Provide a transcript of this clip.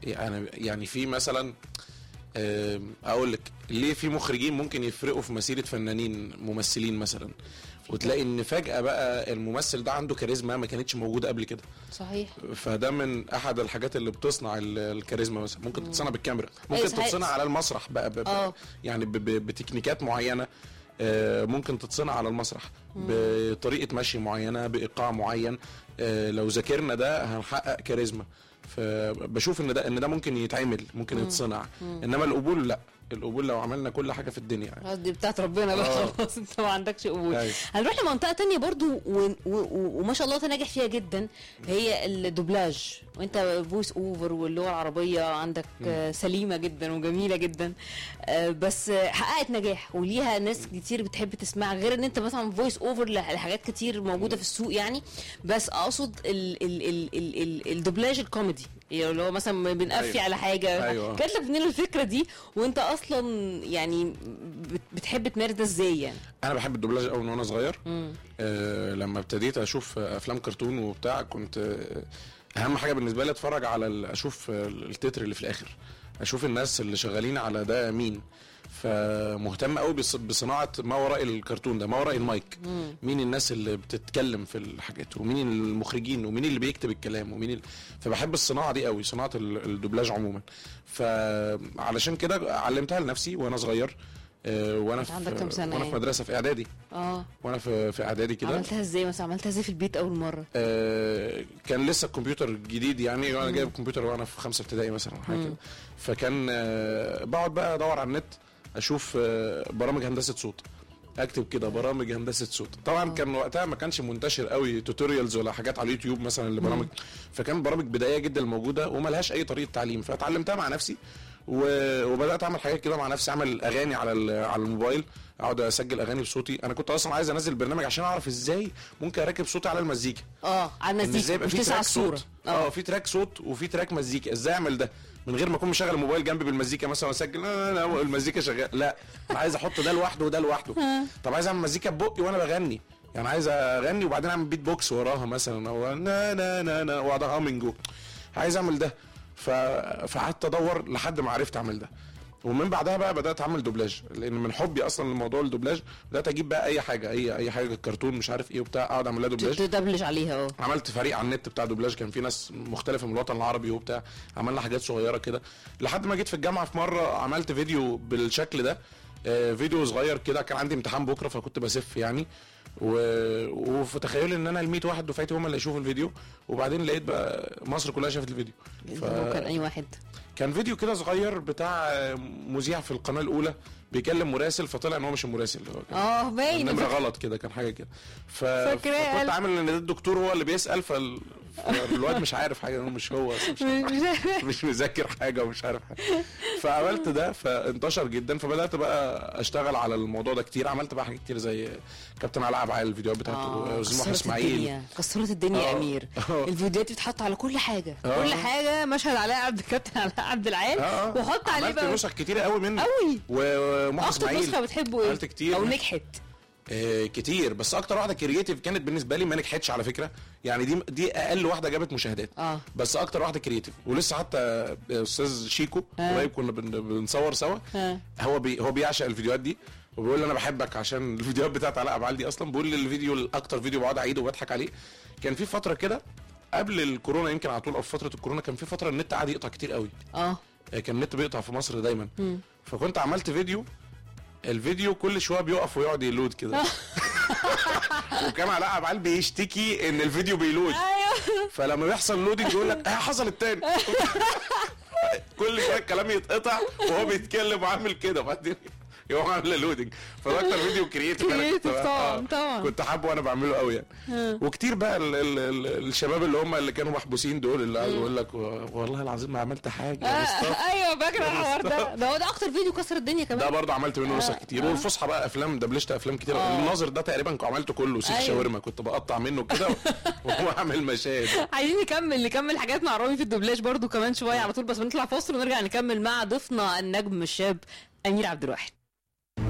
يعني يعني في مثلا آم، اقول لك ليه في مخرجين ممكن يفرقوا في مسيره فنانين ممثلين مثلا وتلاقي ان فجاه بقى الممثل ده عنده كاريزما ما كانتش موجوده قبل كده صحيح فده من احد الحاجات اللي بتصنع ال- الكاريزما مثلا ممكن تتصنع بالكاميرا ممكن أيوة، صحيح. تتصنع على المسرح بقى, بقى, آه. بقى يعني ب- ب- بتكنيكات معينه آه، ممكن تتصنع على المسرح بطريقه مشي معينه بايقاع معين آه، لو ذاكرنا ده هنحقق كاريزما فبشوف ان ده ان ده ممكن يتعمل ممكن يتصنع انما القبول لا القبول لو عملنا كل حاجه في الدنيا يعني خلاص دي بتاعت ربنا بقى آه. خلاص انت ما عندكش قبول أيوة. هنروح لمنطقه تانية برضو و... و... و... وما شاء الله انت ناجح فيها جدا هي الدوبلاج وانت فويس اوفر واللغه العربيه عندك آه، سليمه جدا وجميله جدا آه، بس آه، حققت نجاح وليها ناس كتير بتحب تسمعها غير ان انت مثلا فويس اوفر لحاجات كتير موجوده في السوق يعني بس اقصد ال... ال... ال... ال... ال... الدوبلاج الكوميدي يعني اللي هو مثلا بنقفي أيوة. على حاجه أيوة. جات لك منين الفكره دي وانت اصلا يعني بت- بتحب تمارس ده ازاي يعني انا بحب الدوبلاج قوي من وانا صغير آه لما ابتديت اشوف آه، افلام كرتون وبتاع كنت آه اهم حاجه بالنسبه لي اتفرج على ال- اشوف آه، التتر اللي في الاخر اشوف الناس اللي شغالين على ده مين فمهتم قوي بص- بصناعه ما وراء الكرتون ده ما وراء المايك مين الناس اللي بتتكلم في الحاجات ومين المخرجين ومين اللي بيكتب الكلام ومين ال... فبحب الصناعه دي قوي صناعه ال- الدوبلاج عموما فعلشان كده علمتها لنفسي وانا صغير آه، وانا أنت عندك في كام سنة وانا في يعني؟ مدرسه في اعدادي اه وانا في في اعدادي كده عملتها ازاي مثلا عملتها ازاي في البيت اول مره آه كان لسه الكمبيوتر جديد يعني وانا جايب كمبيوتر وانا في خمسه ابتدائي مثلا أو حاجه كده فكان آه بقعد بقى ادور على النت اشوف آه برامج هندسه صوت اكتب كده برامج هندسه صوت طبعا كان وقتها ما كانش منتشر قوي توتوريالز ولا حاجات على اليوتيوب مثلا لبرامج فكان برامج بدائيه جدا موجوده وما لهاش اي طريقه تعليم فتعلمتها مع نفسي و- وبدات اعمل حاجات كده مع نفسي اعمل اغاني على ال- على الموبايل اقعد اسجل اغاني بصوتي انا كنت اصلا عايز انزل برنامج عشان اعرف ازاي ممكن اركب صوتي على المزيكا اه على ان ازاي المزيكا يبقى مش في تسعة تراك الصوره صوت اه في تراك صوت وفي تراك مزيكا ازاي اعمل ده من غير ما اكون مشغل الموبايل جنبي بالمزيكا مثلا واسجل لا لا لا المزيكا شغال لا انا عايز احط ده لوحده وده لوحده طب عايز اعمل مزيكا ببقي وانا بغني يعني عايز اغني وبعدين اعمل بيت بوكس وراها مثلا او نا نا نا نا واقعد هامنج عايز اعمل ده ف... فقعدت ادور لحد ما عرفت اعمل ده ومن بعدها بقى بدات اعمل دوبلاج لان من حبي اصلا لموضوع الدوبلاج بدات اجيب بقى اي حاجه اي اي حاجه كرتون مش عارف ايه وبتاع اقعد اعمل لها دوبلاج تدبلج عليها اه عملت فريق على النت بتاع دوبلاج كان في ناس مختلفه من الوطن العربي وبتاع عملنا حاجات صغيره كده لحد ما جيت في الجامعه في مره عملت فيديو بالشكل ده آه، فيديو صغير كده كان عندي امتحان بكره فكنت بسف يعني و... وفي تخيلي ان انا ال 100 واحد دفعتي هم اللي يشوفوا الفيديو وبعدين لقيت بقى مصر كلها شافت الفيديو ف... هو كان اي واحد كان فيديو كده صغير بتاع آه، مذيع في القناه الاولى بيكلم مراسل فطلع ان هو مش المراسل هو كان اه باين النمرة غلط كده كان حاجه كده ف... فاكراه فكنت قال- عامل ان ده الدكتور هو اللي بيسال فال... فالواد مش عارف حاجه هو مش هو أصلاً، مش, مش- مش مذاكر حاجه ومش عارف حاجه فعملت ده فانتشر جدا فبدات بقى اشتغل على الموضوع ده كتير عملت بقى حاجات كتير زي كابتن علاء عبعال الفيديوهات بتاعته آه، استاذ محمد كسرت اسماعيل الدنيا كسرت الدنيا يا آه. امير آه. الفيديوهات بتتحط على كل حاجه آه. كل حاجه مشهد علاء عبد الكابتن علاء عبد العال اه وحط عليه عملت بقى نسخ كتيره قوي منه قوي ومحمد اكتر اسماعيل نسخه بتحبه ايه عملت كتير او منه. نجحت آه، كتير بس اكتر واحده كرييتيف كانت بالنسبه لي ما نجحتش على فكره يعني دي دي اقل واحده جابت مشاهدات اه بس اكتر واحده كرييتيف ولسه حتى استاذ شيكو آه. قريب كنا بن- بنصور سوا آه. هو بي هو بيعشق الفيديوهات دي وبيقول لي انا بحبك عشان الفيديوهات بتاعت علاء ابعال دي اصلا بيقول لي الفيديو الاكتر فيديو بقعد اعيده وبضحك عليه كان في فتره كده قبل الكورونا يمكن على طول او في فتره الكورونا كان في فتره النت قعد يقطع كتير قوي اه آه، كان النت بيقطع في مصر دايما فكنت عملت فيديو الفيديو كل شويه بيقف ويقعد يلود كده وكان علاء عبعال بيشتكي ان الفيديو بيلود ايوه فلما بيحصل لودنج يقول لك اه حصل التاني كل شويه الكلام يتقطع وهو بيتكلم وعامل كده بعدين يقوم عامل لودنج فده اكتر فيديو كرييتيف أنا كنت- Creative طبعاً، آه، طبعاً. كنت حابه وانا بعمله قوي يعني وكتير بقى ال ال ال الشباب اللي هم اللي كانوا محبوسين دول اللي قاعد يقول لك والله العظيم ما عملت حاجه يا مصطفى آه، ايوه فاكر يا الحوار ده مصطفى. ده هو ده اكتر فيديو كسر الدنيا ده كمان برضه عملت منه نسخ كتير والفصحى بقى افلام دبلجت افلام كتير آه. الناظر ده تقريبا عملته كله سيخ أيوة. شاورما كنت بقطع منه كده واعمل مشاهد عايزين نكمل نكمل حاجات مع رامي في الدوبلاج برضو كمان شويه على طول بس بنطلع فاصل ونرجع نكمل مع ضيفنا النجم الشاب امير عبد الواحد